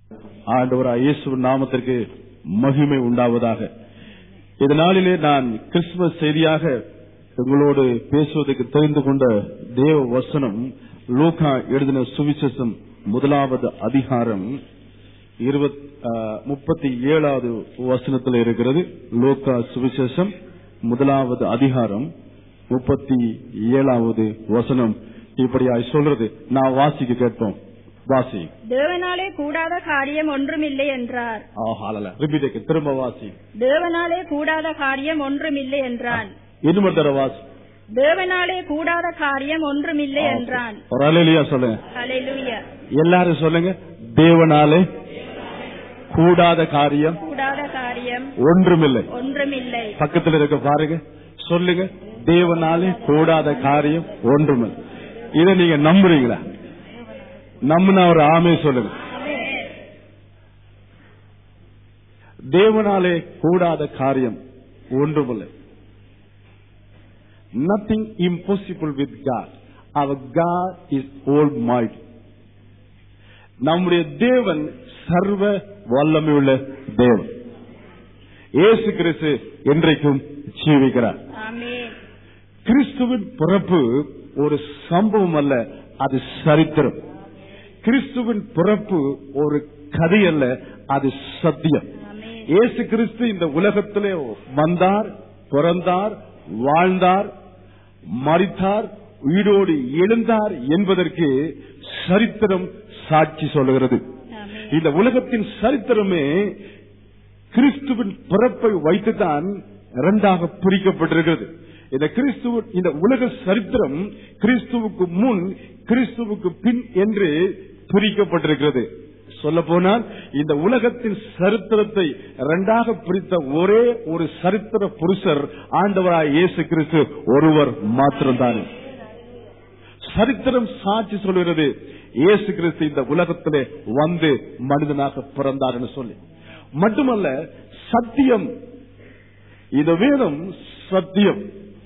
ஆண்டவராய் இயேசுவின் நாமத்திற்கு மகிமை உண்டாவதாக இந்த நாளிலே நான் கிறிஸ்துமஸ் செய்தியாக உங்களோடு பேசுவதற்கு தெரிந்து கொண்ட தேவ வசனம் லூகா எழுதின சுவிசேஷம் முதலாவது அதிகாரம் இருபத் முப்பத்தி ஏழாவது வசனத்தில் இருக்கிறது லோகா சுவிசேஷம் முதலாவது அதிகாரம் முப்பத்தி ஏழாவது வசனம் இப்படியாய் சொல்றது நான் வாசிக்க கேட்போம் வாசி தேவனாலே கூடாத காரியம் ஒன்றுமில்லை என்றார் ஆஹாலல ரிப்பீட் திரும்ப வாசி தேவனாலே கூடாத காரியம் ஒன்றுமில்லை என்றான் இன்னும் தர வாசி தேவனாலே கூடாத காரியம் ஒன்றுமில்லை என்றான் ஒரு அலையிலையா சொல்லுங்க ஹalleluya எல்லாரும் சொல்லுங்க தேவனாலே கூடாத காரியம் கூடாத காரியம் ஒன்றுமில்லை ஒன்றுமில்லை பக்கத்துல இருக்க பாருங்க சொல்லுங்க தேவனாலே கூடாத காரியம் ஒன்றுமில்லை இதை நீங்க நம்புறீங்களா நம்பினா ஒரு ஆமே சொல்லுங்க தேவனாலே கூடாத காரியம் ஒன்றுமில்லை nothing impossible with God our God is almighty நம்முடைய தேவன் சர்வ வல்லமையுள்ள தேவன் இயேசு கிறிஸ்து என்றைக்கும் ஜீவிக்கிறார் ஆமென் கிறிஸ்துவின் பிறப்பு ஒரு சம்பவம் அல்ல அது சரித்திரம் கிறிஸ்துவின் பிறப்பு ஒரு கதை அல்ல அது சத்தியம் ஆமென் இயேசு கிறிஸ்து இந்த உலகத்திலே வந்தார் பிறந்தார் வாழ்ந்தார் மறித்தார் உயிரோடு எழுந்தார் என்பதற்கு சரித்திரம் சாட்சி சொல்லுகிறது ஆமென் இந்த உலகத்தின் சரித்திரமே கிறிஸ்துவின் பிறப்பை வைத்துதான் இரண்டாக பிரிக்கப்பட்டிருக்கிறது இந்த கிறிஸ்துவ இந்த உலக சரித்திரம் கிறிஸ்துவுக்கு முன் கிறிஸ்துவுக்கு பின் என்று பிரிக்கப்பட்டிருக்கிறது சொல்ல போனால் இந்த உலகத்தின் சரித்திரத்தை இரண்டாக பிரித்த ஒரே ஒரு சரித்திர புருஷர் ஆண்டவராய் இயேசு கிறிஸ்து ஒருவர் மாத்திரம்தான் சரித்திரம் சாட்சி சொல்கிறது இயேசு கிறிஸ்து இந்த உலகத்திலே வந்து மனிதனாக பிறந்தார் என்று சொல்லி மட்டுமல்ல சத்தியம் இந்த வேதம் சத்தியம்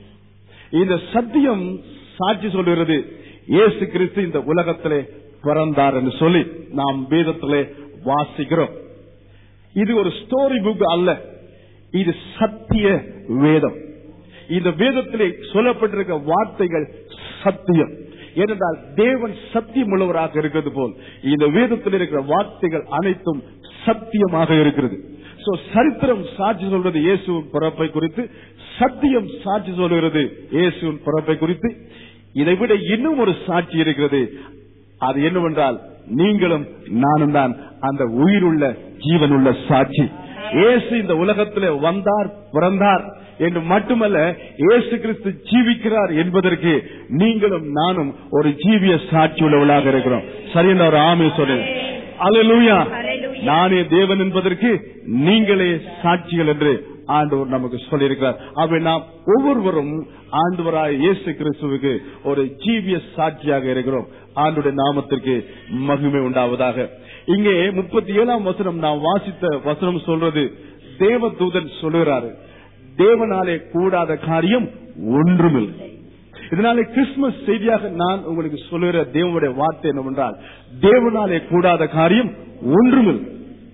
இந்த சத்தியம் சாட்சி சொல்கிறது இயேசு கிறிஸ்து இந்த உலகத்திலே பிறந்தார் என்று சொல்லி நாம் வேதத்திலே வாசிக்கிறோம் இது ஒரு ஸ்டோரி புக் அல்ல இது சத்திய வேதம் இந்த வேதத்திலே சொல்லப்பட்டிருக்க வார்த்தைகள் சத்தியம் ஏனென்றால் தேவன் சத்தியம் உள்ளவராக இருக்கிறது போல் இந்த வேதத்தில் இருக்கிற வார்த்தைகள் அனைத்தும் சத்தியமாக இருக்கிறது சோ சரித்திரம் சாட்சி சொல்றது இயேசுவின் பிறப்பை குறித்து சத்தியம் சாட்சி சொல்கிறது இயேசுவின் பிறப்பை குறித்து இதை விட இன்னும் ஒரு சாட்சி இருக்கிறது அது என்னவென்றால் நீங்களும் நானும் தான் அந்த உயிருள்ள ஜீவனுள்ள சாட்சி இயேசு இந்த உலகத்திலே வந்தார் பிறந்தார் என்று மட்டுமல்ல இயேசு கிறிஸ்து ஜீவிக்கிறார் என்பதற்கு நீங்களும் நானும் ஒரு ஜீவிய சாட்சி உள்ளவளாக இருக்கிறோம் சரியான ஒரு ஆமை சொல்லுங்க அல்லேலூயா Hallelujah. நானே தேவன் என்பதற்கு நீங்களே சாட்சிகள் என்று ஆண்டவர் நமக்கு சொல்லியிருக்கிறார் அவை நாம் ஒவ்வொருவரும் ஆண்டவராய் இயேசு கிறிஸ்துவுக்கு ஒரு ஜீவிய சாட்சியாக இருக்கிறோம் ஆண்டுடைய நாமத்திற்கு மகிமை உண்டாவதாக இங்கே முப்பத்தி ஏழாம் வசனம் நாம் வாசித்த வசனம் சொல்றது தேவ தூதன் சொல்லுகிறாரு தேவனாலே கூடாத காரியம் ஒன்றுமில்லை இதனாலே கிறிஸ்துமஸ் செய்தியாக நான் உங்களுக்கு சொல்லுகிற தேவனுடைய வார்த்தை என்னவென்றால் தேவனாலே கூடாத காரியம் ஒன்றுமில்லை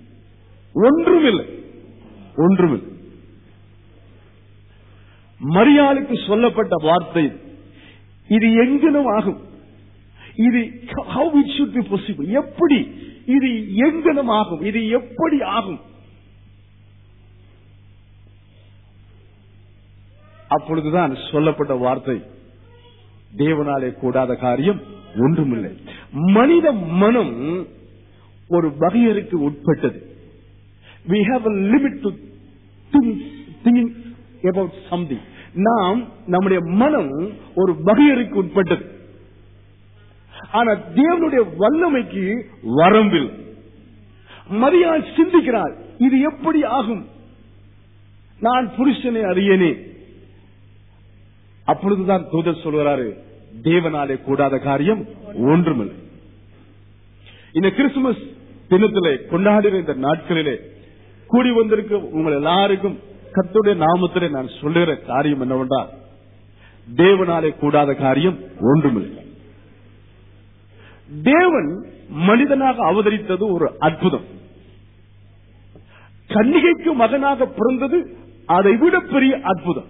ஒன்றுமில்லை ஒன்றுமில்லை மரியாளுக்கு சொல்லப்பட்ட வார்த்தை இது எங்கனும் ஆகும் இது how it should be possible எப்படி இது எங்கனும் ஆகும் இது எப்படி ஆகும் அப்பொழுதுதான் சொல்லப்பட்ட வார்த்தை தேவனாலே கூடாத காரியம் ஒன்றுமில்லை மனித மனம் ஒரு வகையறுக்கு உட்பட்டது we have a limit to think, thinking about something நாம் நம்முடைய மனம் ஒரு வகையறுக்கு உட்பட்டது ஆனா தேவனுடைய வல்லமைக்கு வரம்பில் மரியாள் சிந்திக்கிறாள் இது எப்படி ஆகும் நான் புருஷனை அறியனே அப்பொழுதுதான் தூதர் சொல்கிறாரு தேவனாலே கூடாத காரியம் ஒன்றுமில்லை இந்த கிறிஸ்துமஸ் தினத்திலே கொண்டாடுகிற இந்த நாட்களிலே கூடி வந்திருக்க உங்கள் எல்லாருக்கும் கத்துடைய நாமத்திலே நான் சொல்லுகிற காரியம் என்னவென்றால் தேவனாலே கூடாத காரியம் ஒன்றுமில்லை தேவன் மனிதனாக அவதரித்தது ஒரு அற்புதம் கன்னிகைக்கு மகனாக பிறந்தது அதை விட பெரிய அற்புதம்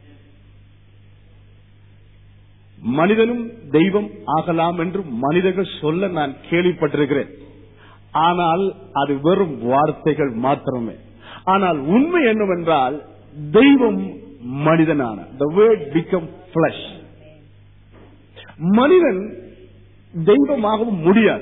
மனிதனும் தெய்வம் ஆகலாம் என்று மனிதர்கள் சொல்ல நான் கேள்விப்பட்டிருக்கிறேன் ஆனால் அது வெறும் வார்த்தைகள் மாத்திரமே ஆனால் உண்மை என்னவென்றால் தெய்வம் மனிதனான the word become flesh மனிதன் தெய்வமாகவும் முடியாது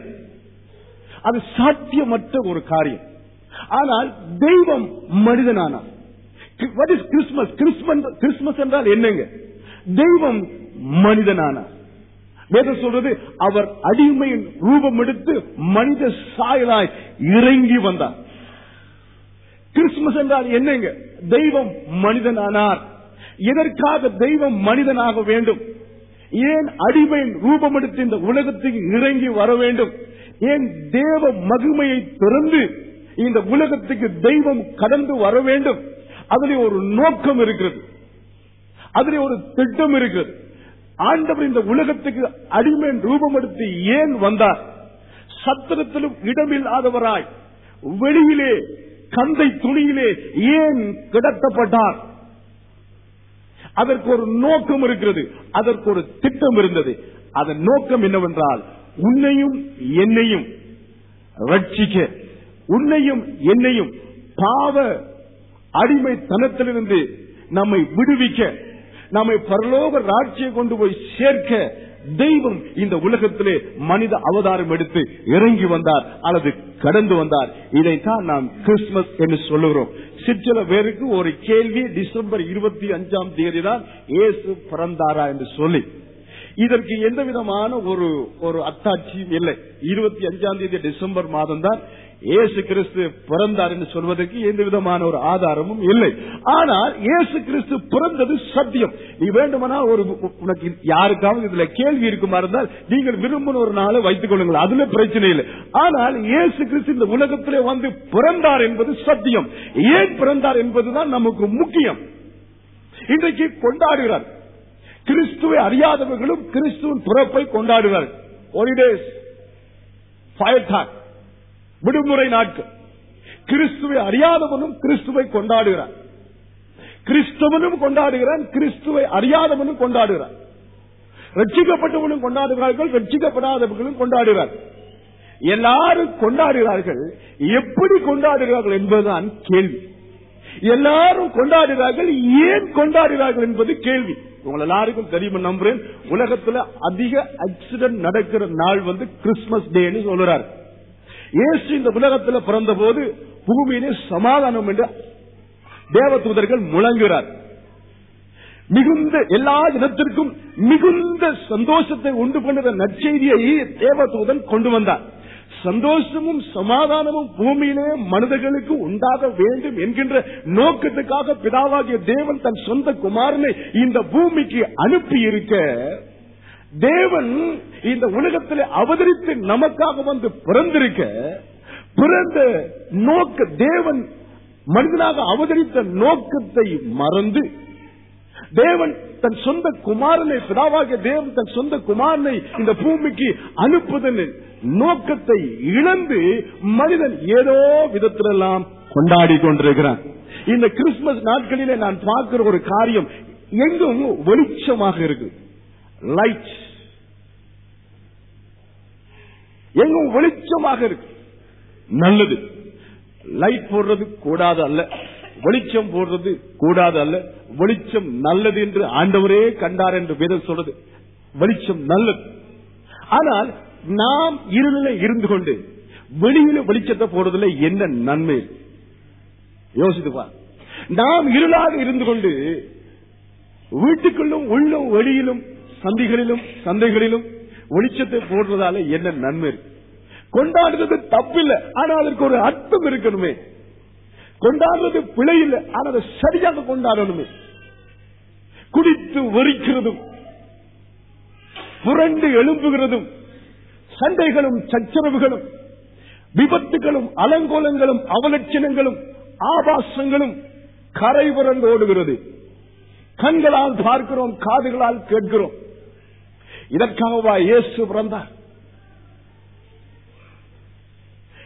அது சாத்தியமற்ற ஒரு காரியம் ஆனால் தெய்வம் மனிதனானார் what is Christmas Christmas Christmas என்றால் என்னங்க தெய்வம் மனிதனானார் வேதம் சொல்றது அவர் அடிமையின் ரூபம் எடுத்து மனித சாயலாய் இறங்கி வந்தார் கிறிஸ்துமஸ் என்றால் என்னங்க தெய்வம் மனிதனானார் எதற்காக தெய்வம் மனிதனாக வேண்டும் ஏன் அடிமையின் ரூபம் எடுத்து இந்த உலகத்துக்கு இறங்கி வர வேண்டும் ஏன் தேவ மகிமையை திறந்து இந்த உலகத்துக்கு தெய்வம் கடந்து வர வேண்டும் அதிலே ஒரு நோக்கம் இருக்கிறது அதிலே ஒரு திட்டம் இருக்கிறது ஆண்டவர் இந்த உலகத்துக்கு அடிமையின் ரூபம் எடுத்து ஏன் வந்தார் சத்திரத்திலும் இடமில்லாதவராய் வெளியிலே கந்தை துணியிலே ஏன் கிடத்தப்பட்டார் அதற்கு ஒரு நோக்கம் இருக்கிறது அதற்கு ஒரு திட்டம் இருந்தது அதன் நோக்கம் என்னவென்றால் உன்னையும் என்னையும் ரட்சிக்க உன்னையும் என்னையும் பாவ அடிமைத்தனத்திலிருந்து நம்மை விடுவிக்க நம்மை பரலோக ராட்சியை கொண்டு போய் சேர்க்க தெய்வம் இந்த உலகத்திலே மனித அவதாரம் எடுத்து இறங்கி வந்தார் அல்லது கடந்து வந்தார் இதைத்தான் நாம் கிறிஸ்துமஸ் என்று சொல்லுகிறோம் சிற்சில பேருக்கு ஒரு கேள்வி டிசம்பர் இருபத்தி அஞ்சாம் தேதி தான் இயேசு பிறந்தாரா என்று சொல்லி இதற்கு எந்த விதமான ஒரு ஒரு அத்தாட்சியும் இல்லை இருபத்தி அஞ்சாம் தேதி டிசம்பர் மாதம் தான் இயேசு கிறிஸ்து பிறந்தார் என்று சொல்வதற்கு எந்த விதமான ஒரு ஆதாரமும் இல்லை ஆனால் இயேசு கிறிஸ்து பிறந்தது சத்தியம் நீ வேண்டுமானால் ஒரு உனக்கு யாருக்காவது இதுல கேள்வி இருக்குமா இருந்தால் நீங்கள் விரும்பின ஒரு நாளை வைத்துக் கொள்ளுங்கள் அதுல பிரச்சனை இல்லை ஆனால் இயேசு கிறிஸ்து இந்த உலகத்திலே வந்து பிறந்தார் என்பது சத்தியம் ஏன் பிறந்தார் என்பதுதான் நமக்கு முக்கியம் இன்றைக்கு கொண்டாடுகிறார் கிறிஸ்துவை அறியாதவர்களும் கிறிஸ்துவின் பிறப்பை கொண்டாடுகிறார்கள் ஹாலிடேஸ் ஃபயர் டாக் விடுமுறை நாட்கள் கிறிஸ்துவை அறியாதவனும் கிறிஸ்துவை கொண்டாடுகிறான் கிறிஸ்தவனும் கொண்டாடுகிறான் கிறிஸ்துவை அறியாதவனும் கொண்டாடுகிறான் ரட்சிக்கப்பட்டவனும் கொண்டாடுகிறார்கள் ரட்சிக்கப்படாதவர்களும் கொண்டாடுகிறார்கள் எல்லாரும் கொண்டாடுகிறார்கள் எப்படி கொண்டாடுகிறார்கள் என்பதுதான் கேள்வி எல்லாரும் கொண்டாடுகிறார்கள் ஏன் கொண்டாடுகிறார்கள் என்பது கேள்வி உங்கள் எல்லாருக்கும் தெரியும் நம்புறேன் உலகத்துல அதிக ஆக்சிடென்ட் நடக்கிற நாள் வந்து கிறிஸ்துமஸ் டேன்னு சொல்றாரு இயேசு இந்த உலகத்துல பிறந்த போது பூமியிலே சமாதானம் என்று தேவதூதர்கள் முழங்குகிறார் மிகுந்த எல்லா இனத்திற்கும் மிகுந்த சந்தோஷத்தை உண்டு பண்ணுற நற்செய்தியை தேவதூதன் கொண்டு வந்தார் சந்தோஷமும் சமாதானமும் பூமியிலே மனிதர்களுக்கு உண்டாக வேண்டும் என்கின்ற நோக்கத்துக்காக பிதாவாகிய தேவன் தன் சொந்த குமாரனை இந்த பூமிக்கு அனுப்பி இருக்க தேவன் இந்த உலகத்தில் அவதரித்து நமக்காக வந்து பிறந்திருக்க பிறந்த நோக்க தேவன் மனிதனாக அவதரித்த நோக்கத்தை மறந்து தேவன் தன் சொந்த குமாரனை பிதாவாகிய தேவன் தன் சொந்த குமாரனை இந்த பூமிக்கு அனுப்புதல் நோக்கத்தை இழந்து மனிதன் ஏதோ விதத்திலெல்லாம் கொண்டாடி கொண்டிருக்கிறான் இந்த கிறிஸ்துமஸ் நாட்களிலே நான் பார்க்கிற ஒரு காரியம் எங்கும் வெளிச்சமாக இருக்கு லைட் எங்கும் வெளிச்சமாக இருக்கு நல்லது லைட் போடுறது கூடாது அல்ல வெளிச்சம் போடுறது கூடாது அல்ல வெளிச்சம் நல்லது என்று ஆண்டவரே கண்டார் என்று வேதம் சொல்றது வெளிச்சம் நல்லது ஆனால் நாம் இருளில இருந்து கொண்டு வெளியில வெளிச்சத்தை போடுறதுல என்ன நன்மை யோசித்து பார் நாம் இருளாக இருந்து கொண்டு வீட்டுக்குள்ளும் உள்ளும் வெளியிலும் சந்திகளிலும் சந்தைகளிலும் வெளிச்சத்தை போடுறதால என்ன நன்மை இருக்கு கொண்டாடுறது தப்பில்லை ஆனால் அதற்கு ஒரு அர்த்தம் இருக்கணுமே கொண்டாடுறது பிழை இல்லை ஆனால் அதை சரியாக கொண்டாடணுமே குடித்து வெறிக்கிறதும் புரண்டு எழும்புகிறதும் சண்டைகளும் சச்சரவுகளும் விபத்துகளும் அலங்கோலங்களும் அவலட்சணங்களும் ஆபாசங்களும் கரை புரண்டு ஓடுகிறது கண்களால் பார்க்கிறோம் காதுகளால் கேட்கிறோம் இதற்காகவா இயேசு பிறந்தார்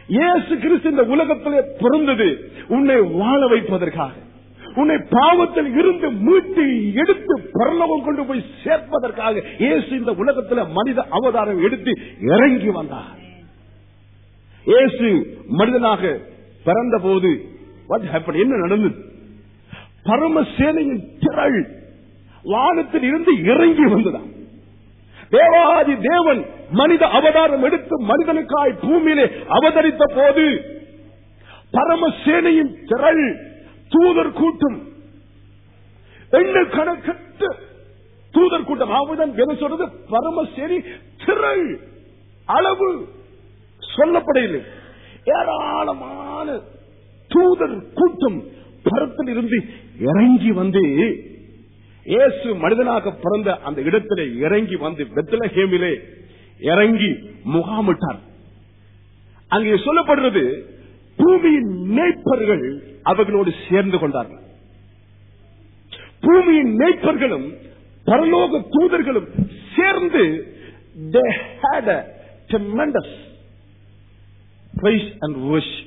இயேசு கிறிஸ்து இந்த உலகத்திலே பிறந்தது உன்னை வாழ வைப்பதற்காக உன்னை பாவத்தில் இருந்து மீட்டு எடுத்து பரலோகம் கொண்டு போய் சேர்ப்பதற்காக இயேசு இந்த உலகத்தில் மனித அவதாரம் எடுத்து இறங்கி வந்தார் இயேசு மனிதனாக பிறந்த போது what happened? என்ன நடந்தது பரமசேனையின் திரள் வானத்தில் இருந்து இறங்கி வந்ததா தேவாதி தேவன் மனித அவதாரம் எடுத்து மனிதனுக்காய் பூமியிலே அவதரித்த போது பரமசேனையின் திரள் தூதர் கூட்டம் எண்ண கணக்கற்ற தூதர் கூட்டம் அவதான் என்ன சொல்றது பரமசேனி திரள் அளவு சொல்லப்படவில்லை ஏராளமான தூதர் கூட்டம் பரத்தில் இருந்து இறங்கி வந்து இயேசு மனிதனாக பிறந்த அந்த இடத்திலே இறங்கி வந்து பெத்தலஹேமிலே இறங்கி முகாமிட்டார் அங்கே சொல்லப்படுறது பூமியின் மேய்ப்பர்கள் அவர்களோடு சேர்ந்து கொண்டார்கள் பூமியின் மேய்ப்பர்களும் பரலோக தூதர்களும் சேர்ந்து they had a tremendous praise and worship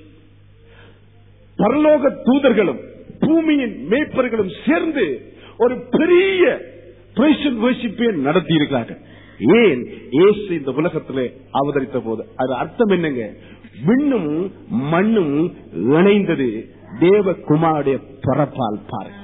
பரலோக தூதர்களும் பூமியின் மேய்ப்பர்களும் சேர்ந்து ஒரு பெரிய praise and worship ஐ நடத்தி இருக்கிறார்கள் ஏன் இயேசு இந்த உலகத்திலே அவதரித்த போது அது அர்த்தம் என்னங்க விண்ணும் மண்ணும் இணைந்தது தேவகுமாருடைய பிறப்பால் பாருங்க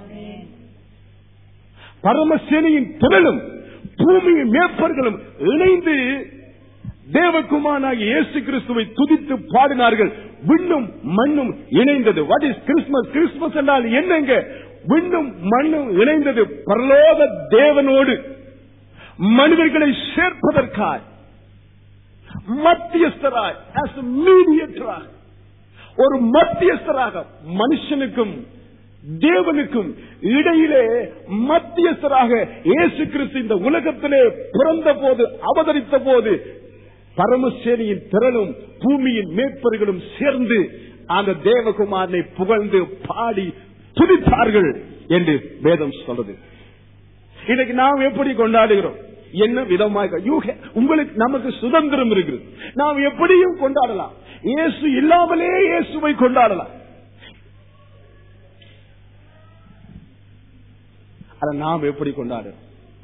பரமசேனையின் திரளும் பூமியின் மேற்பர்களும் இணைந்து தேவகுமாராகிய இயேசு கிறிஸ்துவை துதித்து பாடினார்கள் விண்ணும் மண்ணும் இணைந்தது வாட் இஸ் கிறிஸ்துமஸ் கிறிஸ்துமஸ் என்றால் என்னங்க விண்ணும் மண்ணும் இணைந்தது பரலோக தேவனோடு மனிதர்களை சேர்ப்பதற்காய் மத்தியஸ்தராய் as a mediator-ஆக, ஒரு மத்தியஸ்தராக மனுஷனுக்கும் தேவனுக்கும் இடையிலே மத்தியஸ்தராக இயேசு கிறிஸ்து இந்த உலகத்திலே பிறந்த போது அவதரித்த போது பரமசேனியின் திரளும் பூமியின் மேற்பர்களும் சேர்ந்து அந்த தேவகுமாரனை புகழ்ந்து பாடி துதித்தார்கள் என்று வேதம் சொல்றது இன்னைக்கு நாம் எப்படி கொண்டாடுகிறோம் என்ன விதமாக you ha- உங்களுக்கு நமக்கு சுதந்திரம் இருக்கிறது நாம் எப்படியும் கொண்டாடலாம் இயேசு இல்லாமலே இயேசுவை கொண்டாடலாம் அதை நாம் எப்படி கொண்டாடுறோம்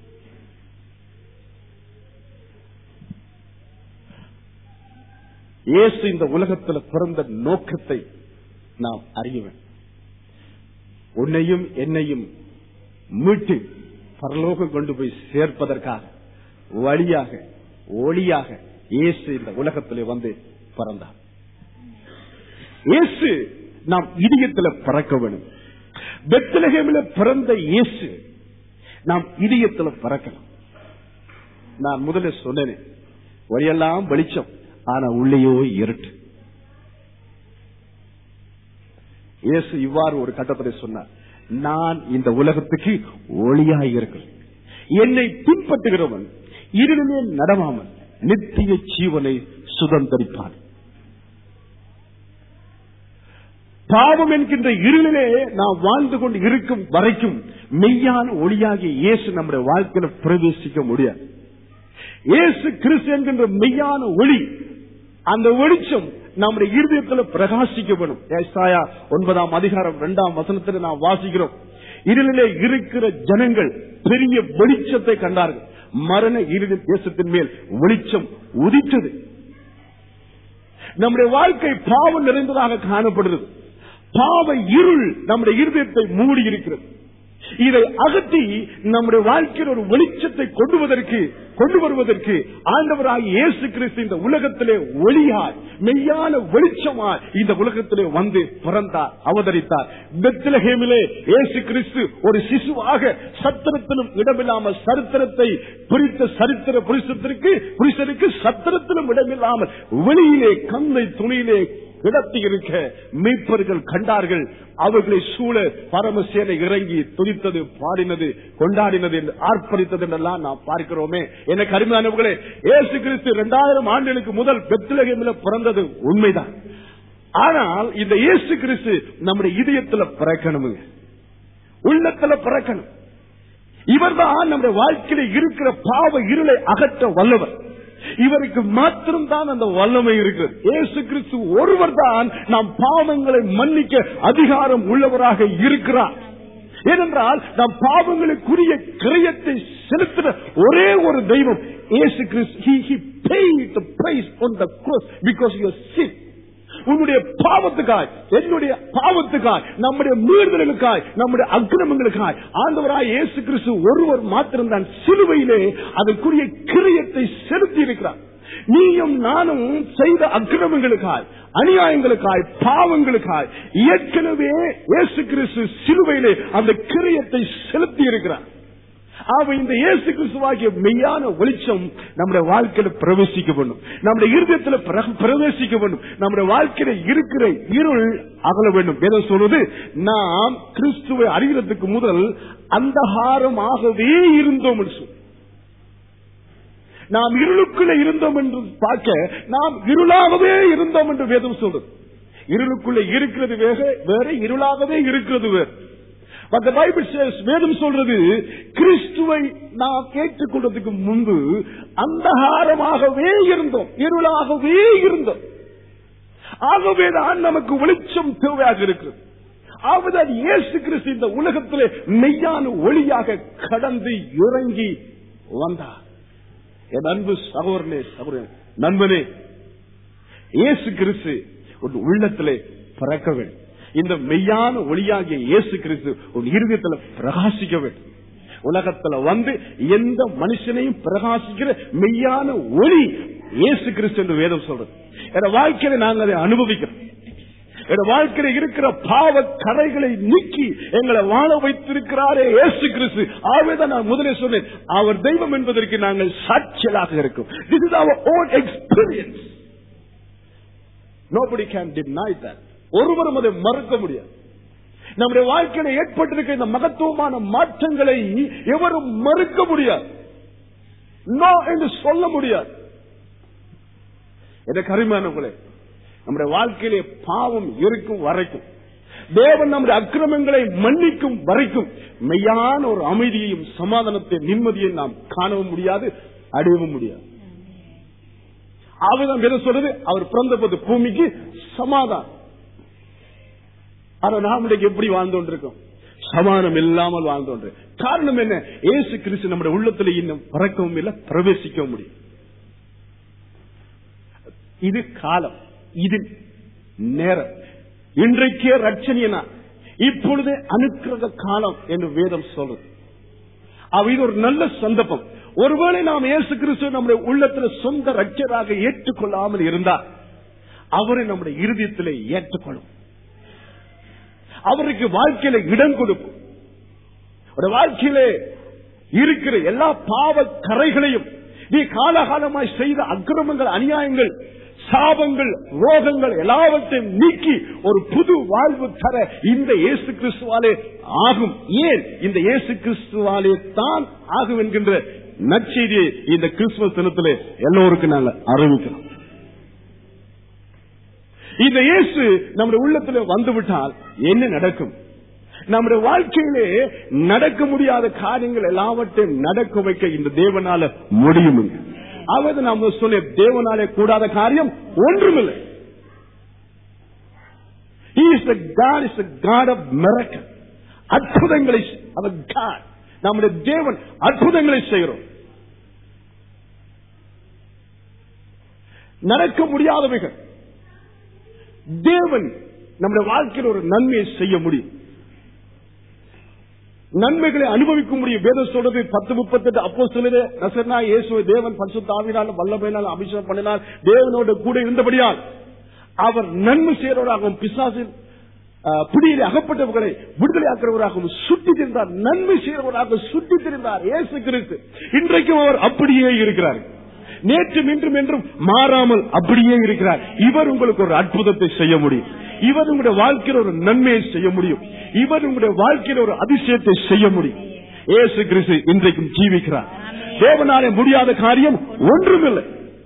இயேசு இந்த உலகத்தில் பிறந்த நோக்கத்தை நாம் அறிய வேண்டும் உன்னையும் என்னையும் மீட்டு பரலோகம் கொண்டு போய் சேர்ப்பதற்காக வழியாக ஒளியாக இயேசு இந்த உலகத்திலே வந்து பிறந்தார் இயேசு நாம் இதயத்தில் பிறக்க வேண்டும் பெத்தலகேமில பிறந்த இயேசு நாம் இதயத்தில் பிறக்கலாம் நான் முதல்ல சொன்னேன் வழியெல்லாம் வெளிச்சம் ஆனா உள்ளேயோ இருட்டு இயேசு இவ்வாறு ஒரு கட்டத்தில் சொன்னார் நான் இந்த உலகத்துக்கு ஒளியாய் இருக்கிறேன் என்னை பின்பற்றுகிறவன் இருளிலே நடவாமல் நித்திய ஜீவனை சுதந்திரிப்பான் பாவம் என்கின்ற இருளிலே நாம் வாழ்ந்து கொண்டு இருக்கும் வரைக்கும் மெய்யான ஒளியாகிய இயேசு நம்முடைய வாழ்க்கையில பிரவேசிக்க முடியாது இயேசு கிறிஸ்து என்கின்ற மெய்யான ஒளி அந்த வெளிச்சம் நம்முடைய இருதயத்தில் பிரகாசிக்க வேணும் ஏசாயா ஒன்பதாம் அதிகாரம் இரண்டாம் வசனத்தில் நாம் வாசிக்கிறோம் இருளிலே இருக்கிற ஜனங்கள் பெரிய வெளிச்சத்தை கண்டார்கள் மரண இருளின் தேசத்தின் மேல் வெளிச்சம் உதித்தது நம்முடைய வாழ்க்கை பாவம் நிறைந்ததாக காணப்படுகிறது பாவ இருள் நம்முடைய இருதயத்தை மூடி இருக்கிறது இதை அகற்றி நம்முடைய வாழ்க்கையில் ஒரு வெளிச்சத்தை கொண்டு வருவதற்கு கொண்டு வருவதற்கு ஆண்டவராக இயேசு கிறிஸ்து இந்த உலகத்திலே ஒளியாய் மெய்யான வெளிச்சமாய் இந்த உலகத்திலே வந்து பிறந்தார் அவதரித்தார் பெத்லஹேமிலே இயேசு கிறிஸ்து ஒரு சிசுவாக சத்திரத்திலும் இடமில்லாமல் சரித்திரத்தை பிரித்த சரித்திர புருஷத்திற்கு புருஷனுக்கு சத்திரத்திலும் இடமில்லாமல் வெளியிலே கந்தை துணியிலே கிடத்தி இருக்க மீட்பர்கள் கண்டார்கள் அவர்களை சூழ பரமசேனை இறங்கி துதித்தது பாடினது கொண்டாடினது என்று ஆர்ப்பரித்தது என்றெல்லாம் நாம் பார்க்கிறோமே எனக்கு அருமையானவர்களே இயேசு கிறிஸ்து இரண்டாயிரம் ஆண்டுகளுக்கு முதல் பெத்லகேமில் பிறந்தது உண்மைதான் ஆனால் இந்த இயேசு கிறிஸ்து நம்முடைய இதயத்துல பிறக்கணுமுங்க உள்ளத்துல பிறக்கணும் இவர்தான் நம்முடைய வாழ்க்கையில இருக்கிற பாவ இருளை அகற்ற வல்லவர் இவருக்கு மாத்திரம்தான் அந்த வல்லமை இருக்கிறது இயேசு கிறிஸ்து ஒருவர் தான் நாம் பாவங்களை மன்னிக்க அதிகாரம் உள்ளவராக இருக்கிறார் ஏனென்றால் நாம் பாவங்களுக்குரிய கிரயத்தை செலுத்தின ஒரே ஒரு தெய்வம் இயேசு கிறிஸ்து he he paid the price on the cross because you are sick உன்னுடைய பாவத்துக்காய் என்னுடைய பாவத்துக்காய் நம்முடைய மீறுதலுக்காய் நம்முடைய அக்கிரமங்களுக்காய் ஆண்டவராய் இயேசு கிறிஸ்து ஒருவர் மாத்திரம்தான் சிலுவையிலே அதற்குரிய கிரியத்தை செலுத்தி இருக்கிறார் நீயும் நானும் செய்த அக்கிரமங்களுக்காய் அநியாயங்களுக்காய் பாவங்களுக்காய் ஏற்கனவே இயேசு கிறிஸ்து சிலுவையிலே அந்த கிரியத்தை செலுத்தி இருக்கிறார் அவ இந்த இயேசு கிறிஸ்துவாகிய மெய்யான வெளிச்சம் நம்முடைய வாழ்க்கையில பிரவேசிக்க வேண்டும் நம்முடைய இருதயத்தில் பிர- பிரவேசிக்க வேண்டும் நம்முடைய வாழ்க்கையில இருக்கிற இருள் அகல வேண்டும் வேதம் சொல்வது நாம் கிறிஸ்துவை அறிகிறதுக்கு முதல் அந்தகாரமாகவே இருந்தோம் என்று சொல்லு. நாம் இருளுக்குள்ள இருந்தோம் என்று பார்க்க நாம் இருளாகவே இருந்தோம் என்று வேதம் சொல்றது இருளுக்குள்ள இருக்கிறது வேக வேற இருளாகவே இருக்கிறது வேறு But the Bible says, வேதம் சொல்றது கிறிஸ்துவை நாம் ஏற்றுக்கொள்றதுக்கு முன்பு அந்தகாரமாகவே இருந்தோம் இருளாகவே இருந்தோம் ஆகவேதான் நமக்கு வெளிச்சம் தேவையாக இருக்கிறது ஆகவேதான் இயேசு கிறிஸ்து இந்த உலகத்திலே மெய்யான ஒளியாக கடந்து இறங்கி வந்தார் என் அன்பு சகோதரனே சகோதரன் நண்பனே இயேசு கிறிஸ்து உன் உள்ளத்திலே பிறக்க வேண்டும் இந்த மெய்யான ஒளியாகிய இயேசு கிறிஸ்து உன் இருதயத்தில் பிரகாசிக்க வேண்டும் உலகத்துல வந்து எந்த மனுஷனையும் பிரகாசிக்கிற மெய்யான ஒளி இயேசு கிறிஸ்து என்று வேதம் சொல்றது என் வாழ்க்கையில நாங்கள் அதை அனுபவிக்கிறோம் என் வாழ்க்கையில இருக்கிற பாவ கரைகளை நீக்கி எங்களை வாழ வைத்திருக்கிறாரே இயேசு கிறிஸ்து ஆகவேதான் நான் முதலே சொன்னேன் அவர் தெய்வம் என்பதற்கு நாங்கள் சாட்சியலாக இருக்கும் this is our own experience nobody can deny that ஒருவரும் அதை மறுக்க முடியாது நம்முடைய வாழ்க்கையில ஏற்பட்டிருக்கிற இந்த மகத்துவமான மாற்றங்களை எவரும் மறுக்க முடியாது நோ என்று சொல்ல முடியாது எனக்கு அருமையானவங்களே நம்முடைய வாழ்க்கையிலே பாவம் இருக்கும் வரைக்கும் தேவன் நம்முடைய அக்கிரமங்களை மன்னிக்கும் வரைக்கும் மெய்யான ஒரு அமைதியையும் சமாதானத்தை நிம்மதியை நாம் காணவும் முடியாது அடையவும் முடியாது ஆகதான் எதை சொல்றது அவர் பிறந்த போது பூமிக்கு சமாதானம் ஆனா நாம் இன்றைக்கு எப்படி வாழ்ந்து கொண்டிருக்கோம் சமாதானம் இல்லாமல் வாழ்ந்து கொண்டு காரணம் என்ன ஏசு கிறிஸ்து நம்முடைய உள்ளத்துல இன்னும் பிறக்கவும் இல்லை பிரவேசிக்கவும் முடியும் இது காலம் இது நேரம் இன்றைக்கே ரட்சணியனா இப்பொழுதே அனுக்கிரக காலம் என்று வேதம் சொல்றது அவ இது ஒரு நல்ல சந்தர்ப்பம் ஒருவேளை நாம் இயேசு கிறிஸ்துவ நம்முடைய உள்ளத்துல சொந்த ரட்சராக ஏற்றுக்கொள்ளாமல் இருந்தால் அவரை நம்முடைய இருதயத்திலே ஏற்றுக்கொள்ளும் அவருக்கு வாழ்க்கையில இடம் கொடுக்கும் ஒரு வாழ்க்கையிலே இருக்கிற எல்லா பாவ கரைகளையும் நீ காலகாலமாய் செய்த அக்கிரமங்கள் அநியாயங்கள் சாபங்கள் ரோகங்கள் எல்லாவற்றையும் நீக்கி ஒரு புது வாழ்வு தர இந்த இயேசு கிறிஸ்துவாலே ஆகும் ஏன் இந்த இயேசு கிறிஸ்துவாலே தான் ஆகும் என்கின்ற நற்செய்தியை இந்த கிறிஸ்துமஸ் தினத்திலே எல்லோருக்கும் நாங்கள் அறிவிக்கிறோம் இந்த இயேசு நம்முடைய உள்ளத்துல வந்துவிட்டால் என்ன நடக்கும் நம்முடைய வாழ்க்கையிலே நடக்க முடியாத காரியங்கள் எல்லாவற்றையும் நடக்க வைக்க இந்த தேவனால முடியும் அவது நாம சொன்ன தேவனாலே கூடாத காரியம் ஒன்றுமில்லை He is the God is the God of miracle. அற்புதங்களை அவர் God. நம்முடைய தேவன் அற்புதங்களை செய்கிறோம் நடக்க முடியாதவைகள் தேவன் நம்முடைய வாழ்க்கையில் ஒரு நன்மையை செய்ய முடியும் நன்மைகளை அனுபவிக்க முடியும் வேதம் சொல்றது பத்து முப்பத்தெட்டு அப்போ சொல்லுது நசர்னா இயேசுவை தேவன் பரிசுத்தாவினால் வல்லமையினால் அபிஷேகம் பண்ணினால் தேவனோட கூட இருந்தபடியால் அவர் நன்மை செய்கிறவராகவும் பிசாசில் பிடியிலே அகப்பட்டவர்களை விடுதலை ஆக்கிறவராகவும் சுட்டி தெரிந்தார் நன்மை செய்கிறவராக சுட்டி தெரிந்தார் இயேசு கிறிஸ்து இன்றைக்கும் அவர் அப்படியே இருக்கிறார் நேற்றும் இன்றும் என்றும் மாறாமல் அப்படியே இருக்கிறார் இவர் உங்களுக்கு ஒரு அற்புதத்தை செய்ய முடியும் இவர் உங்களுடைய வாழ்க்கையில் ஒரு நன்மையை செய்ய முடியும் இவர் உங்களுடைய வாழ்க்கையில் ஒரு அதிசயத்தை செய்ய முடியும் ஏசு கிறிஸ்து இன்றைக்கும் ஜீவிக்கிறார் தேவனாலே முடியாத காரியம் ஒன்றுமில்லை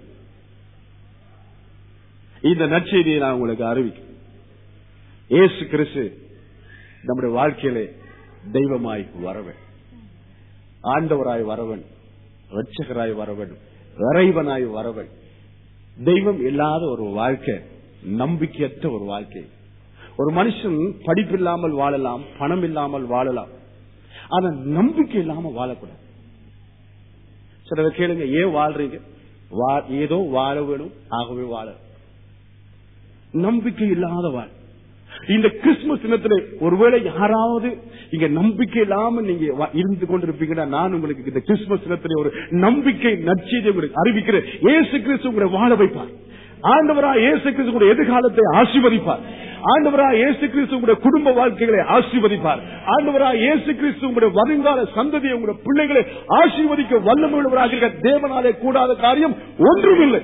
இந்த நற்செய்தியை நான் உங்களுக்கு அறிவிக்கிறேன் ஏசு கிறிஸ்து நம்முடைய வாழ்க்கையிலே தெய்வமாய் வரவன் ஆண்டவராய் வரவன் ரட்சகராய் வரவன் இறைவனாய் வரவன் தெய்வம் இல்லாத ஒரு வாழ்க்கை நம்பிக்கையற்ற ஒரு வாழ்க்கை ஒரு மனுஷன் படிப்பில்லாமல் வாழலாம் பணம் இல்லாமல் வாழலாம் ஆனா நம்பிக்கை இல்லாம வாழக்கூடாது சிலர் கேளுங்க ஏன் வாழ்றீங்க வா- ஏதோ வாழ வேணும் ஆகவே வாழ நம்பிக்கை இல்லாத வாழ் இந்த கிறிஸ்துமஸ் தினத்துல ஒருவேளை யாராவது இங்க நம்பிக்கை இல்லாம நீங்க வா- இருந்து கொண்டிருப்பீங்கன்னா நான் உங்களுக்கு இந்த கிறிஸ்துமஸ் தினத்துல ஒரு நம்பிக்கை நற்செய்தி உங்களுக்கு அறிவிக்கிறேன் இயேசு கிறிஸ்து உங்களை வாழ வைப்பார் ஆண்டவரா இயேசு கிறிஸ்து உங்களுடைய எதிர்காலத்தை ஆசீர்வதிப்பார் ஆண்டவரா இயேசு கிறிஸ்து உங்களுடைய குடும்ப வாழ்க்கைகளை ஆசீர்வதிப்பார் ஆண்டவரா இயேசு கிறிஸ்து உங்களுடைய வருங்கால சந்ததியை உங்களுடைய பிள்ளைகளை ஆசீர்வதிக்க வல்லமுள்ளவராக இருக்க தேவனாலே கூடாத காரியம் ஒன்றுமில்லை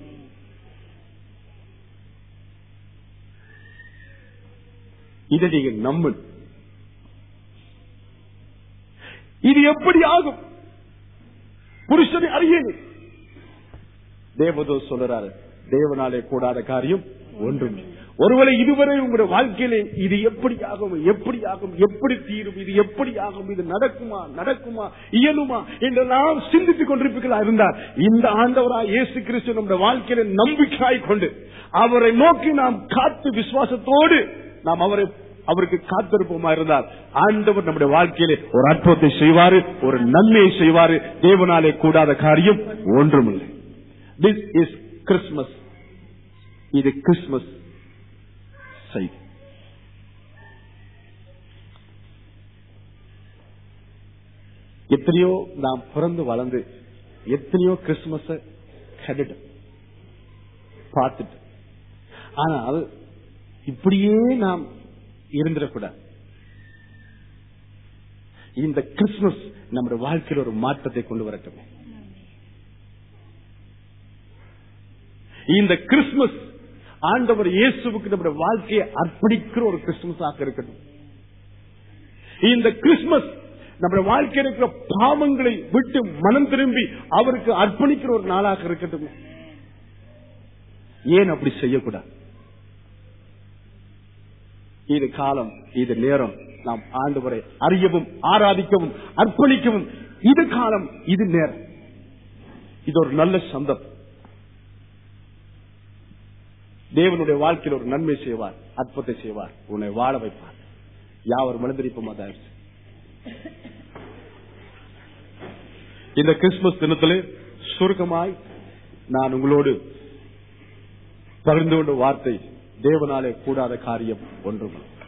இதை நீங்க நம்பு இது எப்படி ஆகும் புருஷனை அறியேன் தேவதோ சொல்றாரு தேவனாலே கூடாத காரியம் ஒன்றும் ஒருவேளை இதுவரை உங்களுடைய வாழ்க்கையிலே இது எப்படி ஆகும் எப்படி ஆகும் எப்படி தீரும் இது எப்படி ஆகும் இது நடக்குமா நடக்குமா இயலுமா என்றெல்லாம் சிந்தித்துக் கொண்டிருப்பீர்களா இருந்தார் இந்த ஆண்டவரா இயேசு கிறிஸ்து நம்முடைய வாழ்க்கையில நம்பிக்கையாய் கொண்டு அவரை நோக்கி நாம் காத்து விசுவாசத்தோடு நாம் அவரை அவருக்கு காத்திருப்போமா இருந்தால் ஆண்டவர் நம்முடைய வாழ்க்கையிலே ஒரு அற்புதத்தை செய்வாரு ஒரு நன்மையை செய்வாரு தேவனாலே கூடாத காரியம் ஒன்றுமில்லை திஸ் இஸ் கிறிஸ்துமஸ் இது கிறிஸ்துமஸ் செய்தி எத்தனையோ நாம் பிறந்து வளர்ந்து எத்தனையோ கிறிஸ்துமஸ கண்டுட்டோம் பார்த்துட்டு ஆனால் இப்படியே நாம் இருந்துடக்கூடாது இந்த கிறிஸ்துமஸ் நம்முடைய வாழ்க்கையில் ஒரு மாற்றத்தை கொண்டு வரட்டுமே இந்த கிறிஸ்துமஸ் ஆண்டவர் இயேசுவுக்கு நம்முடைய வாழ்க்கையை அர்ப்பணிக்கிற ஒரு கிறிஸ்துமஸ் ஆக இருக்கட்டும் இந்த கிறிஸ்துமஸ் நம்முடைய வாழ்க்கையில் இருக்கிற பாவங்களை விட்டு மனம் திரும்பி அவருக்கு அர்ப்பணிக்கிற ஒரு நாளாக இருக்கட்டும் ஏன் அப்படி செய்யக்கூடாது இது காலம் இது நேரம் நாம் ஆண்டவரை அறியவும் ஆராதிக்கவும் அர்ப்பணிக்கவும் இது காலம் இது நேரம் இது ஒரு நல்ல சந்தர்ப்பம் தேவனுடைய வாழ்க்கையில் ஒரு நன்மை செய்வார் அற்புதத்தை செய்வார் உன்னை வாழ வைப்பார் யாவர் மனிதரிப்போமா தயவு இந்த கிறிஸ்துமஸ் தினத்திலே சுருக்கமாய் நான் உங்களோடு பகிர்ந்து கொண்ட வார்த்தை தேவனாலே கூடாத காரியம் ஒன்றும்